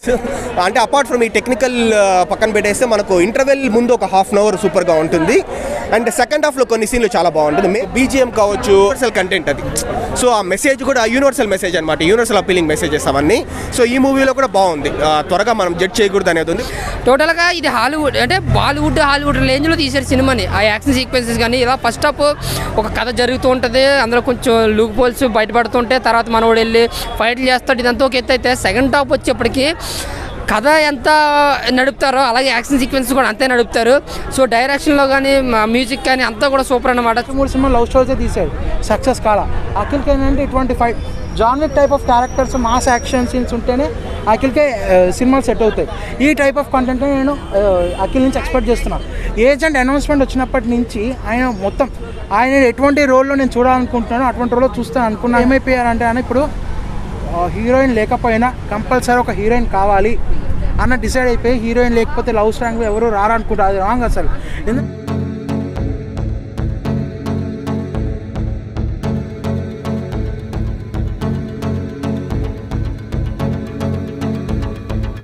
అంటే apart from ఈ technical పక్కన పెట్టేస్తే మనకు ఇంటర్వెల్ ముందు ఒక హాఫ్ అన్ అవర్ సూపర్గా ఉంటుంది అండ్ సెకండ్ హాఫ్లో కొన్ని సీన్లు చాలా బాగుంటుంది బీజిఎం కావచ్చు యూనివర్సల్ కంటెంట్ అది సో ఆ మెసేజ్ కూడా యూనివర్సల్ మెసేజ్ అనమాట యూనివర్సల్ అపీలింగ్ మెసేజెస్ అవన్నీ సో ఈ మూవీలో కూడా బాగుంది ఆ, త్వరగా మనం జడ్జ్ చేయకూడదు అనేది ఉంది టోటల్గా ఇది హాలీవుడ్ అంటే బాలీవుడ్ హాలీవుడ్ రేంజ్లో తీసారు సినిమాని ఆ యాక్షన్ సీక్వెన్సెస్ కానీ ఇలా ఫస్ట్ హాఫ్ ఒక కథ జరుగుతూ ఉంటుంది అందులో కొంచెం లూక్ పోల్స్ బయటపడుతుంటే తర్వాత మనోడు వెళ్ళి ఫైట్లు చేస్తాడు ఇదంతా ఒక ఎత్తు అయితే సెకండ్ హాఫ్ వచ్చేప్పటికి కథ ఎంత నడుపుతారో అలాగే యాక్షన్ సీక్వెన్స్ కూడా అంతే నడుపుతారు సో డైరెక్షన్లో కానీ మ్యూజిక్ కానీ అంతా కూడా సూపర్ అన్నమాట మూడు సినిమా లవ్ స్టోరీసే తీసాడు సక్సెస్ కాల అఖిల్కి ఏంటంటే ఇటువంటి fight John Wick type of characters mass action scenes ఉంటేనే అఖిల్కే ఆ, సినిమాలు సెట్ అవుతాయి ఈ టైప్ ఆఫ్ కంటెంట్ నేను ఆ, అఖిల్ నుంచి ఎక్స్పెక్ట్ చేస్తున్నాను ఏజెంట్ అనౌన్స్మెంట్ వచ్చినప్పటి నుంచి ఆయన మొత్తం ఆయన ఎటువంటి రోల్లో నేను చూడాలనుకుంటున్నానో అటువంటి రోల్లో చూస్తాను అనుకున్నాను ఏమైపోయారంటే ఆయన ఇప్పుడు హీరోయిన్ లేకపోయినా కంపల్సరీ ఒక హీరోయిన్ కావాలి అన్న డిసైడ్ అయిపోయి హీరోయిన్ లేకపోతే లవ్ స్ట్రాంగ్ ఎవరు రారనుకుంటారు అది రాంగ్ అసలు ఎందుకు